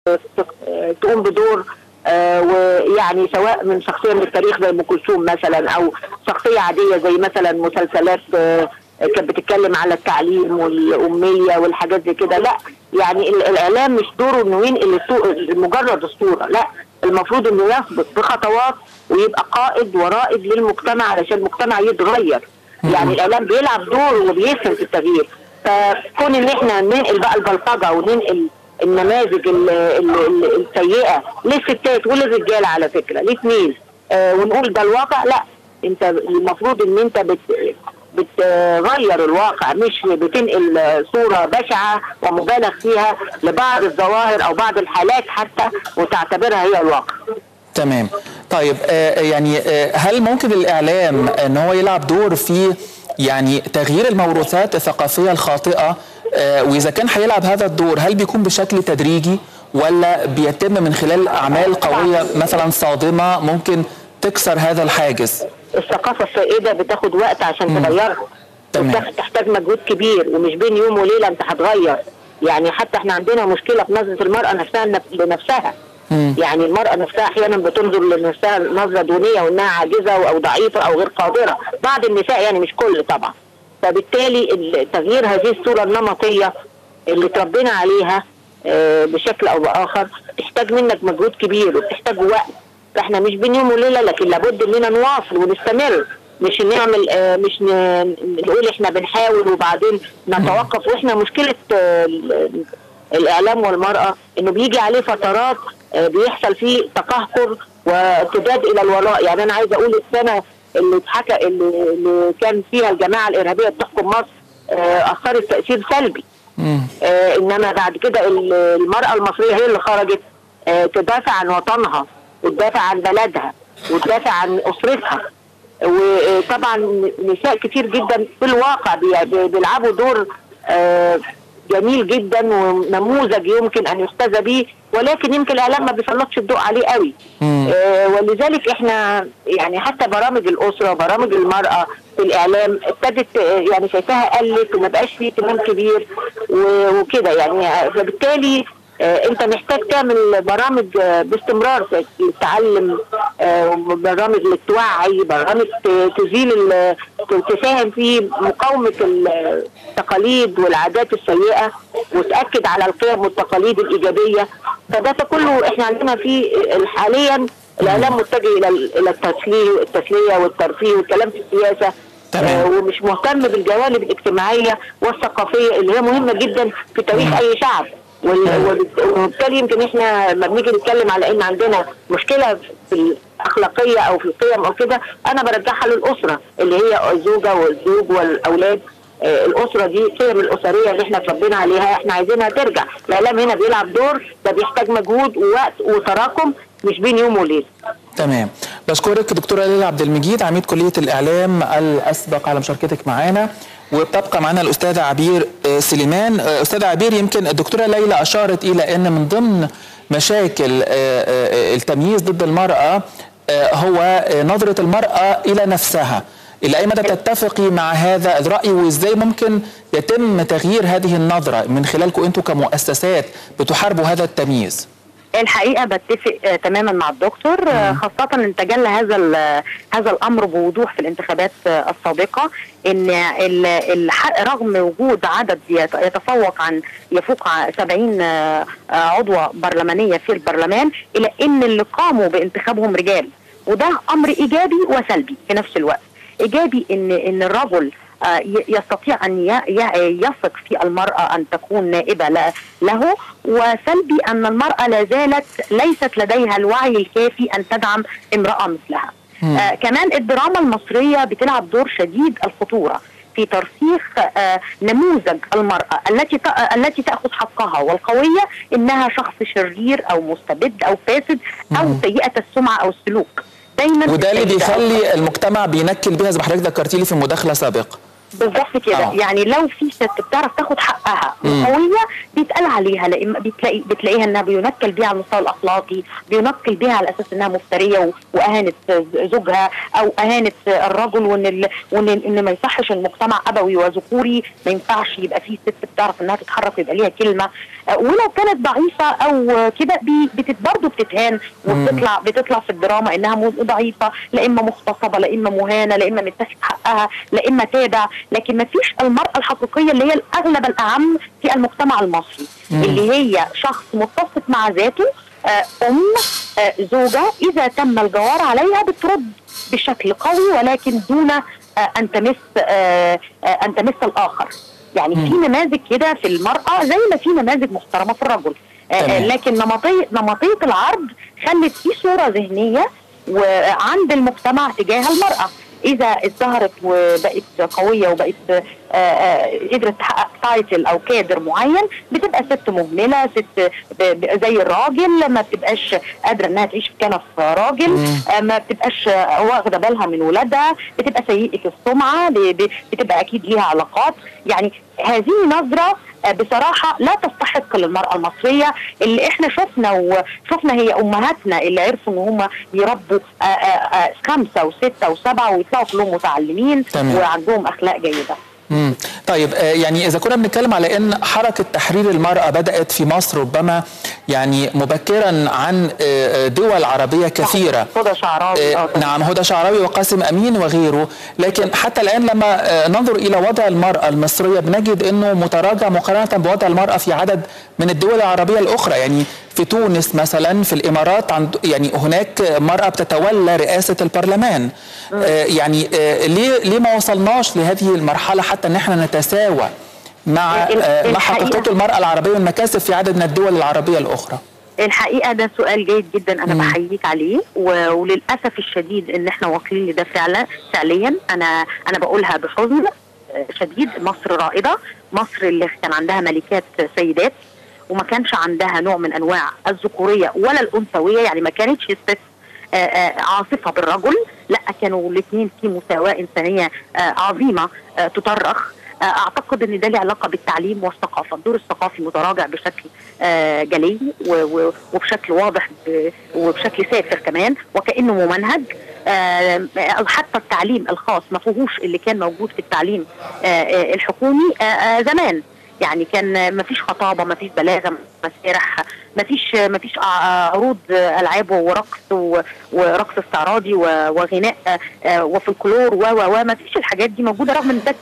تقوم بدور آه، ويعني سواء من شخصيه من التاريخ زي ام كلثوم مثلا او شخصيه عاديه زي مثلا مسلسلات آه، كانت بتتكلم على التعليم والاميه والحاجات زي كده لا يعني ال- الاعلام مش دوره انه ينقل الصو- مجرد الصوره لا المفروض انه يسبق بخطوات ويبقى قائد ورائد للمجتمع علشان المجتمع يتغير يعني الاعلام بيلعب دور وبيسهم في التغيير فكون ان احنا ننقل بقى البلطجه وننقل النماذج ال- ال- ال- السيئه للستات وللرجاله على فكره الاثنين آه ونقول ده الواقع لا انت المفروض ان انت بت بتغير الواقع مش بتنقل صوره بشعه ومبالغ فيها لبعض الظواهر او بعض الحالات حتى وتعتبرها هي الواقع تمام طيب آه، يعني آه، هل ممكن الإعلام أن هو يلعب دور في يعني تغيير الموروثات الثقافية الخاطئة آه، وإذا كان هيلعب هذا الدور هل بيكون بشكل تدريجي ولا بيتم من خلال أعمال قوية مثلا صادمة ممكن تكسر هذا الحاجز الثقافه السائده بتاخد وقت عشان تغيرها تمام. وبتاخد- تحتاج مجهود كبير ومش بين يوم وليله انت هتغير يعني حتى احنا عندنا مشكله في نظره المراه نفسها لنف- لنفسها يعني المراه نفسها احيانا بتنظر لنفسها نظره دونيه وانها عاجزه او ضعيفه او غير قادره بعض النساء يعني مش كل طبعا فبالتالي ال- تغيير هذه الصوره النمطيه اللي تربينا عليها آه، بشكل او باخر تحتاج منك مجهود كبير وبتحتاج وقت فاحنا مش بين يوم وليله لكن لابد اننا نواصل ونستمر مش نعمل آه، مش ن- نقول احنا بنحاول وبعدين نتوقف واحنا مشكله آه، ال- الاعلام والمراه انه بيجي عليه فترات آه، بيحصل فيه تقهقر وارتداد الى الوراء يعني انا عايزه اقول السنه اللي اتحكى اللي, اللي كان فيها الجماعه الارهابيه بتحكم مصر آه، اثرت تاثير سلبي آه انما بعد كده ال- المراه المصريه هي اللي خرجت آه تدافع عن وطنها وتدافع عن بلدها وتدافع عن اسرتها وطبعا نساء كتير جدا في الواقع بي- بي- بيلعبوا دور آه جميل جدا ونموذج يمكن ان يحتذى به ولكن يمكن الاعلام ما بيسلطش الضوء عليه قوي آه ولذلك احنا يعني حتى برامج الاسره وبرامج المراه في الاعلام ابتدت آه، يعني شايفاها قلت وما بقاش فيه اهتمام كبير و- وكده يعني آه، فبالتالي آه، انت محتاج تعمل برامج آه، باستمرار في التعلم آه، برامج للتوعي برامج ت- تزيل ال- تساهم في مقاومه التقاليد والعادات السيئه وتاكد على القيم والتقاليد الايجابيه فده كله احنا عندنا في حاليا الاعلام متجه الى الى التسليه التسليه والترفيه والكلام في السياسه تمام. آه، ومش مهتم بالجوانب الاجتماعيه والثقافيه اللي هي مهمه جدا في تاريخ اي شعب وال- وبالت- وبالتالي يمكن احنا لما بنيجي نتكلم على ان عندنا مشكله في الاخلاقيه او في القيم او كده انا برجعها للاسره اللي هي الزوجه والزوج والاولاد آه، الاسره دي القيم الاسريه اللي احنا اتربينا عليها احنا عايزينها ترجع الاعلام هنا بيلعب دور ده بيحتاج مجهود ووقت وتراكم مش بين يوم وليله تمام بشكرك دكتورة ليلى عبد المجيد عميد كلية الإعلام الأسبق على مشاركتك معنا وبتبقى معنا الأستاذة عبير آه، سليمان آه، أستاذة عبير يمكن الدكتورة ليلى أشارت إلى أن من ضمن مشاكل آه، آه، التمييز ضد المرأة آه، هو آه، نظرة المرأة إلى نفسها إلى أي مدى تتفقي مع هذا الرأي وإزاي ممكن يتم تغيير هذه النظرة من خلالكم أنتم كمؤسسات بتحاربوا هذا التمييز الحقيقه بتفق آه، تماما مع الدكتور آه، خاصه ان تجلى هذا ال- هذا الامر بوضوح في الانتخابات آه، السابقه ان ال- الحق رغم وجود عدد يت- يتفوق عن يفوق ع- 70 آه، آه، عضوه برلمانيه في البرلمان الا ان اللي قاموا بانتخابهم رجال وده امر ايجابي وسلبي في نفس الوقت ايجابي ان ان الرجل آه، ي- يستطيع ان ي- ي- يثق في المراه ان تكون نائبه ل- له وسلبي ان المراه لا زالت ليست لديها الوعي الكافي ان تدعم امراه مثلها. آه كمان الدراما المصريه بتلعب دور شديد الخطوره في ترسيخ آه نموذج المراه التي ت- آه، التي تاخذ حقها والقويه انها شخص شرير او مستبد او فاسد او سيئه السمعه او السلوك. دايما وده اللي السيدة بيخلي المجتمع بينكل بيها زي ما حضرتك ذكرتي لي في مداخله سابقه بالظبط كده آه. يعني لو في ست بتعرف تاخد حقها مم. وقويه بيتقال عليها لان بتلاقي بتلاقيها انها بينكل بيها على المستوى الاخلاقي بينكل بيها على اساس انها مفتريه و- واهانت زوجها او اهانت الرجل وان ال... وان ان ما يصحش المجتمع ابوي وذكوري ما ينفعش يبقى فيه ست بتعرف انها تتحرك ويبقى ليها كلمه آه، ولو كانت ضعيفه او كده بي... بتت... برضه بتتهان وبتطلع بتطلع في الدراما انها م- ضعيفه لا اما مغتصبه لا اما مهانه لا اما متاخد حقها لا اما تابع لكن ما فيش المراه الحقيقيه اللي هي الاغلب الاعم في المجتمع المصري اللي هي شخص متسق مع ذاته آه، ام آه، زوجه اذا تم الجوار عليها بترد بشكل قوي ولكن دون آه، ان تمس آه، آه، ان تمس الاخر يعني في نماذج كده في المراه زي ما في نماذج محترمه في الرجل آه، آه، تمام. لكن نمطيه نمطيه العرض خلت في صوره ذهنيه وعند المجتمع تجاه المراه اذا ازدهرت وبقت قويه وبقت آه، آه، قدرت تحقق تايتل او كادر معين بتبقى ست مهمله ست ب- ب- زي الراجل ما بتبقاش قادره انها تعيش في كنف راجل آه، ما بتبقاش آه، واخده بالها من ولادها بتبقى سيئه السمعه ب- ب- بتبقى اكيد ليها علاقات يعني هذه نظره آه، بصراحه لا تستحق للمراه المصريه اللي احنا شفنا وشفنا هي امهاتنا اللي عرفوا ان هم يربوا آه، آه، آه، خمسه وسته وسبعه ويطلعوا كلهم متعلمين تمام. وعندهم اخلاق جيده مم. طيب آه، يعني اذا كنا بنتكلم على ان حركه تحرير المراه بدات في مصر ربما يعني مبكرا عن آه، آه، دول عربيه كثيره هدى شعراوي آه، آه، طبعاً. نعم هدى شعراوي وقاسم امين وغيره لكن حتى الان لما آه، ننظر الى وضع المراه المصريه بنجد انه متراجع مقارنه بوضع المراه في عدد من الدول العربيه الاخرى يعني في تونس مثلا في الامارات عند يعني هناك مراه بتتولى رئاسه البرلمان آه، يعني آه، ليه ليه ما وصلناش لهذه المرحله حتى ان احنا نتساوى مع ال- آه، ما الحقيقة- حققته المراه العربيه والمكاسب في عدد من الدول العربيه الاخرى الحقيقه ده سؤال جيد جدا انا بحييك عليه و- وللاسف الشديد ان احنا واصلين لده فعلا فعليا انا انا بقولها بحزن آه، شديد مصر رائده مصر اللي كان عندها ملكات سيدات وما كانش عندها نوع من انواع الذكوريه ولا الانثويه يعني ما كانتش الست آه، آه، عاصفه بالرجل لا كانوا الاثنين في مساواه انسانيه آه، عظيمه آه، تطرخ آه، اعتقد ان ده له علاقه بالتعليم والثقافه، الدور الثقافي متراجع بشكل آه، جلي و- و- وبشكل واضح ب- وبشكل سافر كمان وكانه ممنهج آه، آه، حتى التعليم الخاص ما فيهوش اللي كان موجود في التعليم آه، آه، الحكومي آه، آه، زمان يعني كان ما فيش خطابه ما فيش بلاغه مسارح ما فيش ما فيش عروض العاب ورقص و- ورقص استعراضي و- وغناء آه، آه، وفلكلور و و و ما فيش الحاجات دي موجوده رغم ان ده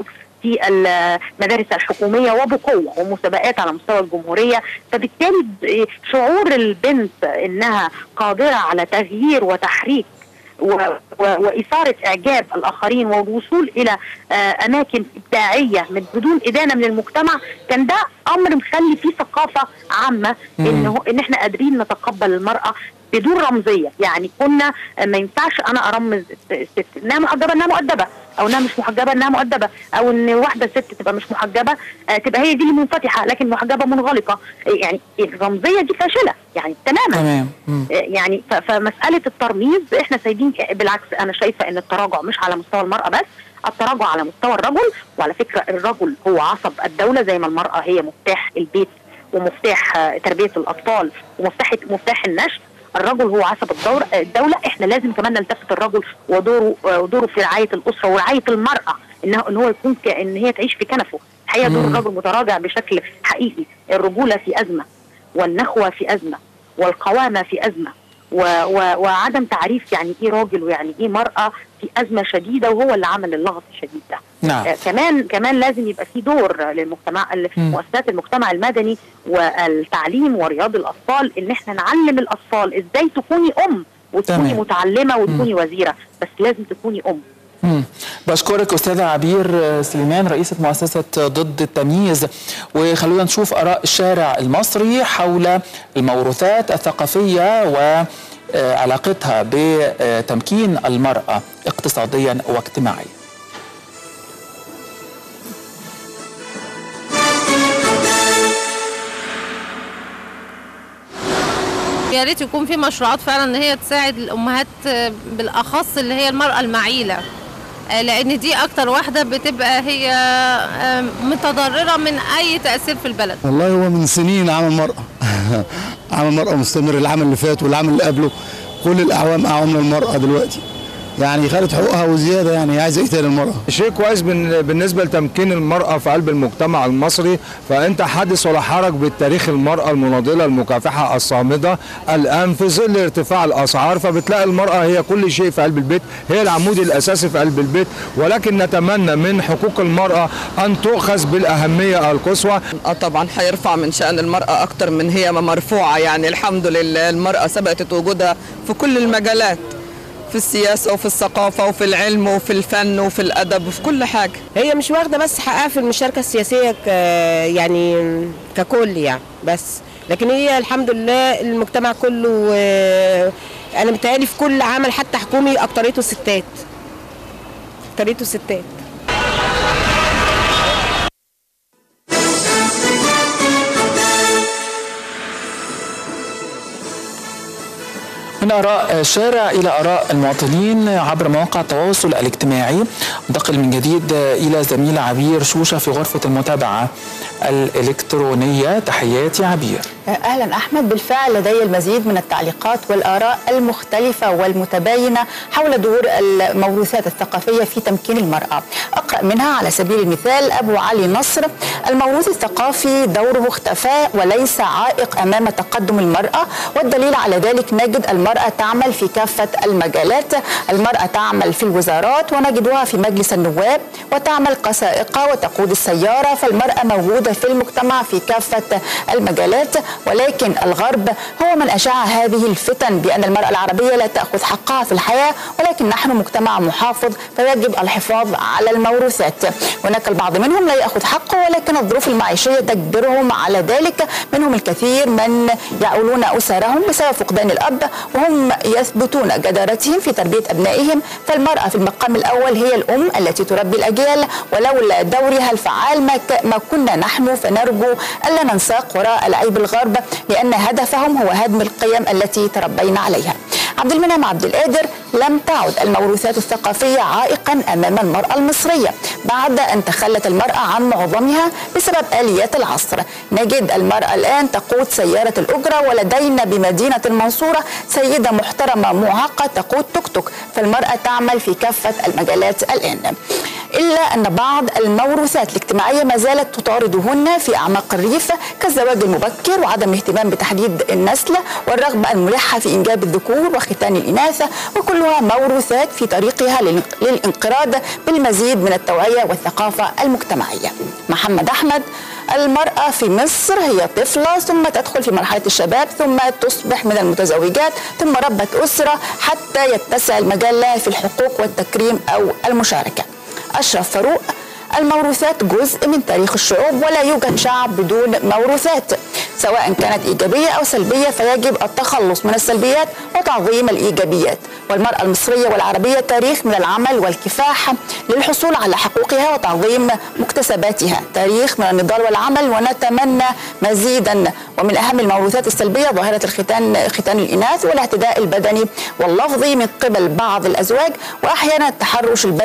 في المدارس الحكومية وبقوة ومسابقات على مستوى الجمهورية فبالتالي ب- شعور البنت انها قادرة على تغيير وتحريك و- و- وإثارة إعجاب الآخرين والوصول إلى آه، أماكن إبداعية من بدون إدانة من المجتمع كان ده أمر مخلي فيه ثقافة عامة إن, هو إن إحنا قادرين نتقبل المرأة بدون رمزية يعني كنا آه، ما ينفعش أنا أرمز الست إنها محجبة إنها مؤدبة أو إنها مش محجبة إنها مؤدبة أو إن واحدة ست تبقى مش محجبة آه، تبقى هي دي اللي منفتحة لكن محجبة منغلقة آه، يعني الرمزية دي فاشلة يعني تماما تمام مم. يعني ف- فمساله الترميز احنا سايبين بالعكس انا شايفه ان التراجع مش على مستوى المراه بس التراجع على مستوى الرجل وعلى فكره الرجل هو عصب الدوله زي ما المراه هي مفتاح البيت ومفتاح آه، تربيه الاطفال ومفتاح مفتاح النشء الرجل هو عصب الدور الدوله احنا لازم كمان نلتفت الرجل ودوره آه، ودوره في رعايه الاسره ورعايه المراه انه ان هو يكون ك- ان هي تعيش في كنفه الحقيقه دور مم. الرجل متراجع بشكل حقيقي الرجوله في ازمه والنخوه في ازمه والقوامه في ازمه و و وعدم تعريف يعني ايه راجل ويعني ايه مراه في ازمه شديده وهو اللي عمل اللغط الشديد ده. نعم آه كمان كمان لازم يبقى في دور للمجتمع مؤسسات المجتمع المدني والتعليم ورياض الاطفال ان احنا نعلم الاطفال ازاي تكوني ام وتكوني تمام. متعلمه وتكوني وزيره بس لازم تكوني ام. مم. بشكرك أستاذة عبير سليمان رئيسة مؤسسة ضد التمييز وخلونا نشوف آراء الشارع المصري حول الموروثات الثقافية وعلاقتها بتمكين المرأة اقتصاديا واجتماعيا يا ريت يكون في مشروعات فعلا ان هي تساعد الامهات آه، بالاخص اللي هي المراه المعيله آه، لان دي اكتر واحده بتبقى هي آه، متضرره من اي تاثير في البلد والله هو من سنين عمل مرأة عمل مرأة مستمر العام اللي فات والعام اللي قبله كل الأعوام أعوام للمرأة دلوقتي يعني خدت حقوقها وزيادة يعني عايزة إيه تاني المرأة شيء كويس بن- بالنسبة لتمكين المرأة في قلب المجتمع المصري فأنت حدث ولا حرج بالتاريخ المرأة المناضلة المكافحة الصامدة الآن في ظل ارتفاع الأسعار فبتلاقي المرأة هي كل شيء في قلب البيت هي العمود الأساسي في قلب البيت ولكن نتمنى من حقوق المرأة أن تؤخذ بالأهمية القصوى اه طبعا هيرفع من شأن المرأة أكتر من هي ما مرفوعة يعني الحمد لله المرأة ثبتت وجودها في كل المجالات في السياسة وفي الثقافة وفي العلم وفي الفن وفي الأدب وفي كل حاجة هي مش واخده بس حقها في المشاركه السياسيه ك يعني ككل يعني بس لكن هي الحمد لله المجتمع كله آه، انا متهيألي في كل عمل حتى حكومي اكتريته ستات اكتريته ستات من آراء الشارع إلى آراء المواطنين عبر مواقع التواصل الاجتماعي انتقل من جديد إلى زميل عبير شوشة في غرفة المتابعة الإلكترونية تحياتي عبير اهلا احمد بالفعل لدي المزيد من التعليقات والاراء المختلفه والمتباينه حول دور الموروثات الثقافيه في تمكين المراه اقرا منها على سبيل المثال ابو علي نصر الموروث الثقافي دوره اختفى وليس عائق امام تقدم المراه والدليل على ذلك نجد المراه تعمل في كافه المجالات المراه تعمل في الوزارات ونجدها في مجلس النواب وتعمل كسائقه وتقود السياره فالمراه موجوده في المجتمع في كافه المجالات ولكن الغرب هو من أشاع هذه الفتن بأن المرأة العربية لا تأخذ حقها في الحياة ولكن نحن مجتمع محافظ فيجب الحفاظ على الموروثات هناك البعض منهم لا يأخذ حقه ولكن الظروف المعيشية تجبرهم على ذلك منهم الكثير من يعولون أسرهم بسبب فقدان الأب وهم يثبتون جدارتهم في تربية أبنائهم فالمرأة في المقام الأول هي الأم التي تربي الأجيال ولولا دورها الفعال ما, ك... ما كنا نحن فنرجو ألا ننساق وراء العيب الغرب لأن هدفهم هو هدم القيم التي تربينا عليها عبد المنعم عبد القادر لم تعد الموروثات الثقافية عائقا أمام المرأة المصرية بعد أن تخلت المرأة عن معظمها بسبب آليات العصر نجد المرأة الآن تقود سيارة الأجرة ولدينا بمدينة المنصورة سيدة محترمة معاقة تقود توك توك فالمرأة تعمل في كافة المجالات الآن إلا أن بعض الموروثات الاجتماعية ما زالت تطاردهن في أعماق الريف كالزواج المبكر وعدم الاهتمام بتحديد النسل والرغبة الملحة في إنجاب الذكور وختان الإناث وكلها موروثات في طريقها للانقراض بالمزيد من التوعية والثقافة المجتمعية محمد أحمد المرأة في مصر هي طفلة ثم تدخل في مرحلة الشباب ثم تصبح من المتزوجات ثم ربة أسرة حتى يتسع المجال لها في الحقوق والتكريم أو المشاركة أشرف فاروق الموروثات جزء من تاريخ الشعوب ولا يوجد شعب بدون موروثات سواء كانت إيجابية أو سلبية فيجب التخلص من السلبيات وتعظيم الإيجابيات والمرأة المصرية والعربية تاريخ من العمل والكفاح للحصول على حقوقها وتعظيم مكتسباتها تاريخ من النضال والعمل ونتمنى مزيدا ومن أهم الموروثات السلبية ظاهرة الختان ختان الإناث والاعتداء البدني واللفظي من قبل بعض الأزواج وأحيانا التحرش البدني